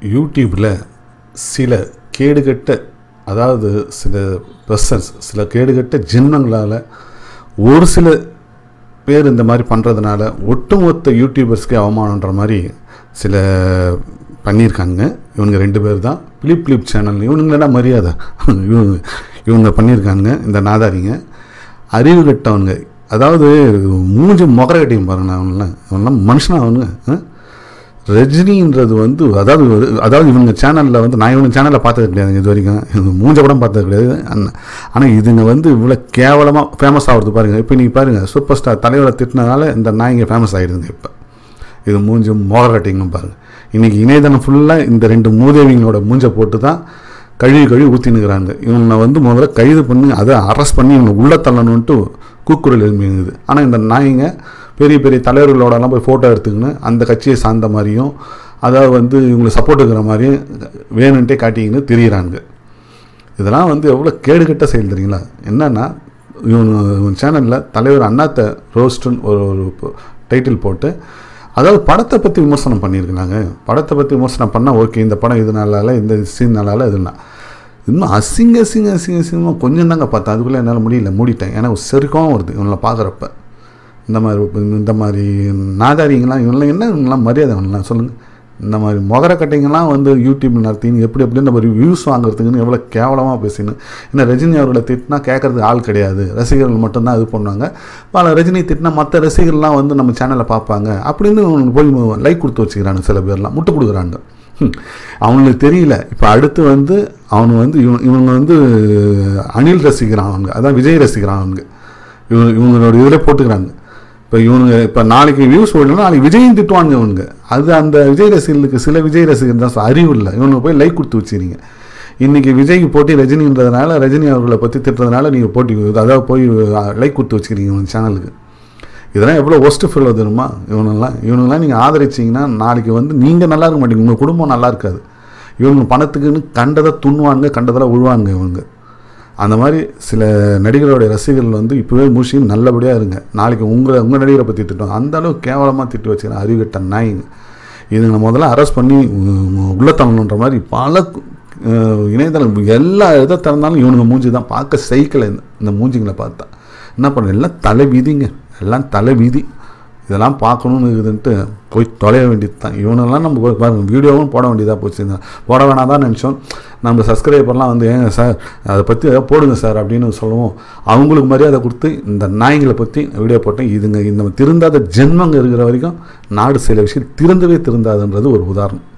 யூடியூப்பில் சில கேடுகட்ட அதாவது சில பர்சன்ஸ் சில கேடுகட்ட ஜென்மங்களால் ஒரு சில பேர் இந்த மாதிரி பண்ணுறதுனால ஒட்டுமொத்த யூடியூபர்ஸ்க்கே அவமானன்ற மாதிரி சில பண்ணியிருக்காங்க இவங்க ரெண்டு பேர் தான் பிலிப் பிலிப் சேனல் இவனுங்களா மரியாதை இவங்க இவங்க பண்ணியிருக்காங்க இந்த நாதாரிங்க அறிவு கட்டவனுங்க அதாவது மூஞ்சி முகர கட்டியும் பாருங்க அவங்களாம் அவங்களாம் மனுஷனா அவனுங்க ஆ? ரஜினின்றது வந்து அதாவது ஒரு- அதாவது இவங்க சேனலில் வந்து நான் இவங்க சேனலில் பார்த்தது கிடையாதுங்க இது வரைக்கும் இது மூஞ்ச கூட பார்த்தது கிடையாது ஆனால் இதுங்க வந்து இவ்வளோ கேவலமாக ஃபேமஸ் ஆகுறது பாருங்கள் இப்போ நீங்கள் பாருங்கள் சூப்பர் ஸ்டார் தலைவரை திட்டினதால இந்த நாய்ங்க ஃபேமஸ் ஆகிடுதுங்க இப்போ இது மூஞ்சி மோகர கட்டிங்கும் பாருங்கள் இன்றைக்கி இணையதளம் ஃபுல்லாக இந்த ரெண்டு மூதேவிங்களோட மூஞ்சை போட்டு தான் கழுவி கழுவி ஊற்றினுக்கிறாங்க இவங்களை வந்து முதல்ல கைது பண்ணி அதை அரெஸ்ட் பண்ணி இவங்களை உள்ள தள்ளணுன்ட்டு கூக்குரல் எழுப்பிங்குது ஆனால் இந்த நாய்ங்க பெரிய பெரிய தலைவர்களோடலாம் போய் ஃபோட்டோ எடுத்துக்கின்னு அந்த கட்சியை சார்ந்த மாதிரியும் அதாவது வந்து இவங்களை சப்போர்ட் இருக்கிற மாதிரியும் வேணுன்ட்டே காட்டிக்கின்னு திரியிறாங்க இதெல்லாம் வந்து எவ்வளோ கேடுகட்ட செயல் தெரியுங்களா என்னன்னா இவன் இவன் சேனலில் தலைவர் அண்ணாத்த ரோஸ்ட்டுன்னு ஒரு ஒரு டைட்டில் போட்டு அதாவது படத்தை பற்றி விமர்சனம் பண்ணியிருக்கிறாங்க படத்தை பற்றி விமர்சனம் பண்ணால் ஓகே இந்த படம் இது நல்லால இந்த சீன் நல்லால இதுனா இன்னும் அசிங்க அசிங்க அசிங்க அசிங்கமாக கொஞ்சம் தாங்க பார்த்தேன் அதுக்குள்ளே என்னால் முடியல மூடிட்டேன் ஏன்னா செருக்கம் வருது இவனை பார்க்குறப்ப இந்த மாதிரி இந்த மாதிரி நாதாரிங்கெல்லாம் இவங்களாம் என்ன இவங்களாம் மரியாதை இவங்களாம் சொல்லுங்கள் இந்த மாதிரி முகர கட்டைங்கெல்லாம் வந்து யூடியூப் நடத்தின்னு எப்படி எப்படி நம்ம வியூஸ் வாங்குறதுக்குன்னு எவ்வளோ கேவலமாக பேசினு ஏன்னா ரஜினி அவர்களை திட்டினா கேட்கறதுக்கு ஆள் கிடையாது ரசிகர்கள் மட்டும்தான் இது பண்ணுவாங்க பல ரஜினி திட்டினா மற்ற ரசிகர்கள்லாம் வந்து நம்ம சேனலை பார்ப்பாங்க அப்படின்னு இவனுக்கு போய் லைக் கொடுத்து வச்சுக்கிறாங்க சில பேர்லாம் முட்டு கொடுக்குறாங்க ஹம். அவனுக்கு தெரியல இப்போ அடுத்து வந்து அவனு வந்து இவன் இவங்க வந்து அனில் ரசிக்கிறான் அவங்க அதான் விஜய் ரசிக்கிறான் அவங்க இவங்க இவங்களோட இதில் போட்டுக்கிறாங்க இப்போ இவனுங்க இப்போ நாளைக்கு வியூஸ் ஓடலன்னா நாளைக்கு விஜயும் திட்டுவானுங்க இவனுங்க அது அந்த விஜய் ரசிகர்களுக்கு சில விஜய் ரசிகர் தான் அறிவு இல்லை இவனுக்கு போய் லைக் கொடுத்து வச்சுக்கிறீங்க இன்றைக்கி விஜய்க்கு போட்டி ரஜினின்றதுனால ரஜினி அவர்களை பற்றி திட்டுறதுனால நீங்கள் போட்டி அதாவது போய் லைக் கொடுத்து வச்சுக்கிறீங்க உங்கள் சேனலுக்கு இதெல்லாம் எவ்வளோ ஒஸ்ட்டு ஃபீல் தெரியுமா இவனெல்லாம் இவனுங்கெல்லாம் நீங்கள் ஆதரிச்சிங்கன்னா நாளைக்கு வந்து நீங்கள் நல்லா இருக்க மாட்டீங்க உங்கள் குடும்பம் நல்லா இருக்காது இவங்க பணத்துக்குன்னு கண்டதை துண்ணுவாங்க கண்டதெல்லாம் உழுவாங்க இவங்க அந்த மாதிரி சில நடிகர்களுடைய ரசிகர்கள் வந்து இப்போவே மூழ்கி நல்லபடியாக இருங்க நாளைக்கு உங்களை உங்கள் நடிகரை பற்றி திட்டம் அந்த அளவு கேவலமாக திட்டு வச்சுக்கிறேன் அறிவுகட்ட நாய்ங்க இதுங்களை முதல்ல அரெஸ்ட் பண்ணி உம், உள்ள தள்ளணுன்ற மாதிரி பல அஹ், இணையதளம் எல்லா இதை திறந்தாலும் இவனுங்க மூஞ்சி தான் பார்க்க சைக்கிள் இந்த இந்த மூஞ்சிங்களை பார்த்தா என்ன பண்ண எல்லாம் தலை விதிங்க எல்லாம் தலை விதி இதெல்லாம் பார்க்கணும்னு இருக்குதுன்ட்டு போய் தொலைய வேண்டியது தான் இவனெல்லாம் நம்ம போய் பாருங்க வீடியோவும் போட வேண்டியதாக போச்சு இந்த போட வேணாம் தான் நினச்சோம் நம்ம சப்ஸ்கிரைபர்லாம் வந்து ஏங்க சார் அதை பற்றி ஏதாவது போடுங்க சார் அப்படின்னு சொல்லுவோம் அவங்களுக்கு மரியாதை கொடுத்து இந்த நாய்களை பற்றி வீடியோ போட்டேன் இதுங்க இந்த திருந்தாத ஜென்மங்க இருக்கிற வரைக்கும் நாடு சில விஷயம் திருந்தவே திருந்தாதுன்றது ஒரு உதாரணம்